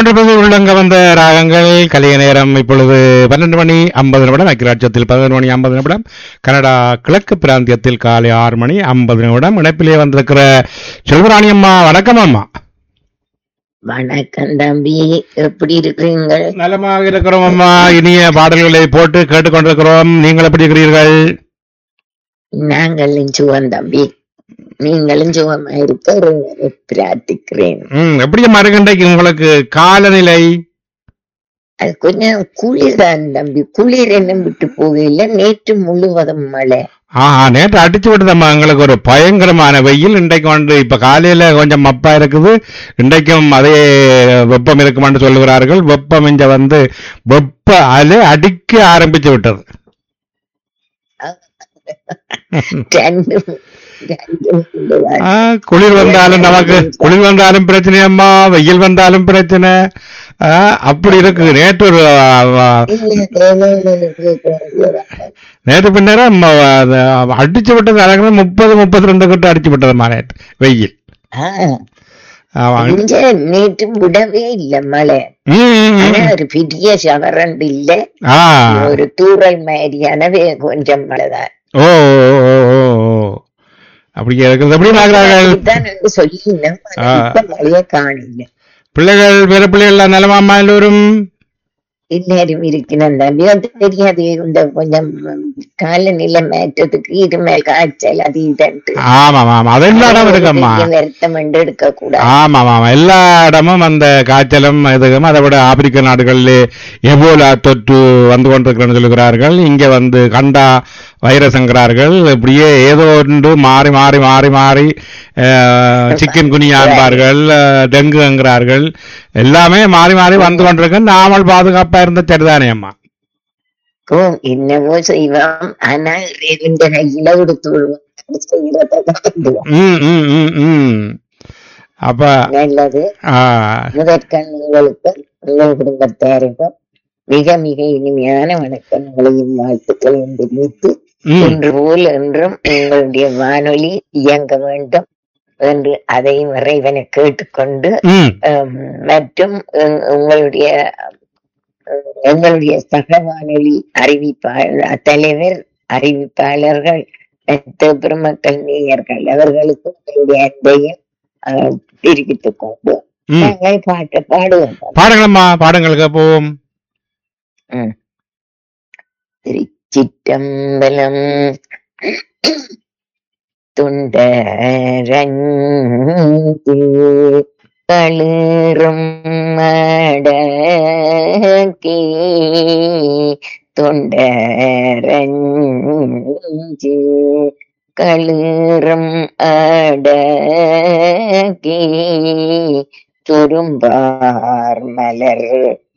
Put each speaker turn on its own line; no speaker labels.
கேட்டுக்கொண்டிருப்பது உள்ளங்க வந்த ராகங்கள் கலிய நேரம் இப்பொழுது பன்னெண்டு மணி ஐம்பது நிமிடம் ஐக்கியராட்சத்தில் பதினொரு மணி ஐம்பது நிமிடம் கனடா கிழக்கு பிராந்தியத்தில் காலை ஆறு மணி ஐம்பது நிமிடம் இணைப்பிலே வந்திருக்கிற செல்வராணி அம்மா வணக்கம் அம்மா
வணக்கம் தம்பி எப்படி இருக்கிறீங்க
நலமாக இருக்கிறோம் அம்மா இனிய பாடல்களை போட்டு கேட்டுக்கொண்டிருக்கிறோம் நீங்கள் எப்படி இருக்கிறீர்கள்
நாங்களும் சுகம் தம்பி நீங்களும் சுகமா இருக்க ஒருவரை பிரார்த்திக்கிறேன்
ம் எப்படி அம்மா இருக்கு இன்றைக்கு உங்களுக்கு காலநிலை
அது கொஞ்சம் குளிர்தான் தம்பி குளிர் என்ன விட்டு போகல நேற்று முழுவதும் மழை
ஆஹா நேற்று அடிச்சு விட்டதம்மா எங்களுக்கு ஒரு பயங்கரமான வெயில் இன்றைக்கு வந்து இப்ப காலையில கொஞ்சம் மப்பா இருக்குது இன்றைக்கும் அதே வெப்பம் இருக்குமான்னு சொல்லுகிறார்கள் வெப்பம் இங்க வந்து வெப்ப அலை அடிக்க ஆரம்பிச்சு விட்டது
ரெண்டு ரெண்டு முழுவதும்.
ஆ, குளிர் வந்தாலும் நமக்கு குளிர் வந்தாலும் பிரச்சனை அம்மா வெயில் வந்தாலும் பிரச்சனை ஆ, அப்படி இருக்கு நேற்று ஒரு ஆ, ஆ,
இல்ல, தேவையில்லை, தேவையில்லை.
நேற்று பின்னரம் அடிச்சு விட்டது அழகாக முப்பது முப்பத்தி ரெண்டு கிட்ட அடிச்சு விட்டதுமா நேற்று வெயில்
ஆ,
ஆமா.
இங்க நேற்று விடவே இல்ல மழை
ம், ம், ம்.
ஆனா ஒரு பெரிய சவரண்டு இல்ல
ஆ
ஒரு தூறல் மாதிரியானவே கொஞ்சம் மழைதான்
ஓ ஓ, ஓ, ஓ, ஓ. அப்படி இருக்கிறது எப்படி பார்க்கிறார்கள்
அப்படித்தான் என்று சொல்லினோம். ஆனா
ஆ.
இப்ப மழையை காணல
பிள்ளைகள் வேற பிள்ளைகள் நலமாமா எல்லோரும்
எல்லாரும் இருக்கிறோம் தம்பி அது தெரியாது இந்த கொஞ்சம் காலநிலை மாற்றத்துக்கு இருமல் காய்ச்சல் அது இதன்ட்டு
ஆமா ஆமா அது எல்லா இடமும் இருக்கம்மா
பெரிய வருத்தம் என்று எடுக்க கூடாது
ஆமா ஆமா எல்லா இடமும் அந்த காய்ச்சலும் இதுவும் அதை விட ஆப்பிரிக்க நாடுகளிலே எபோலா தொற்று வந்து கொண்டிருக்கிறேன்னு சொல்லுகிறார்கள் இங்க வந்து கண்டா வைரஸ்ங்கிறார்கள் இப்படியே ஏதோ ஒன்று மாறி மாறி மாறி மாறி சிக்கன் குனியா என்பார்கள் அஹ், டெங்கு என்கிறார்கள் எல்லாமே மாறி மாறி வந்து கொண்டிருக்கு நாமல் பாதுகாப்பா இருந்த சரிதானே அம்மா
இருக்கும் என்னவோ செய்வோம் ஆனா இந்த கையில கொடுத்து விடுவோம் செய்யறதை காட்டுவோம்.
ம் ம் ம் ம் அப்ப
நல்லது
ஆ,
முதற்கண் உங்களுக்கு உங்கள் குடும்பத்தாருக்கும் மிக மிக இனிமையான வணக்கங்களையும் வாழ்த்துக்களையும் தெரிவித்து
ம்
இன்று போல் என்றும் உங்களுடைய வானொலி இயங்க வேண்டும் என்று அதையும் இறைவனை கேட்டுக்கொண்டு
ம்
ஹம், மற்றும் உங்- உங்களுடைய அஹ், எங்களுடைய சக வானொலி அறிவிப்பாளர் தலைவர் அறிவிப்பாளர்கள் மற்ற பெருமக்கள் நேயர்கள் அவர்களுக்கு உங்களுடைய அன்பையும் அஹ், தெரிவித்துக் கொண்டு
ம்
நாங்கள் பாட்டு பாடுவோம்
பாடுங்களம்மா பாடுங்களுக்கு போவோம்
ம். திருச்சிற்றம்பலம் துண்டரஞ்சு களிரும் மடக்கி தொண்டரஞ்சு களிரும் அடக்கி துரும்பார் மலர்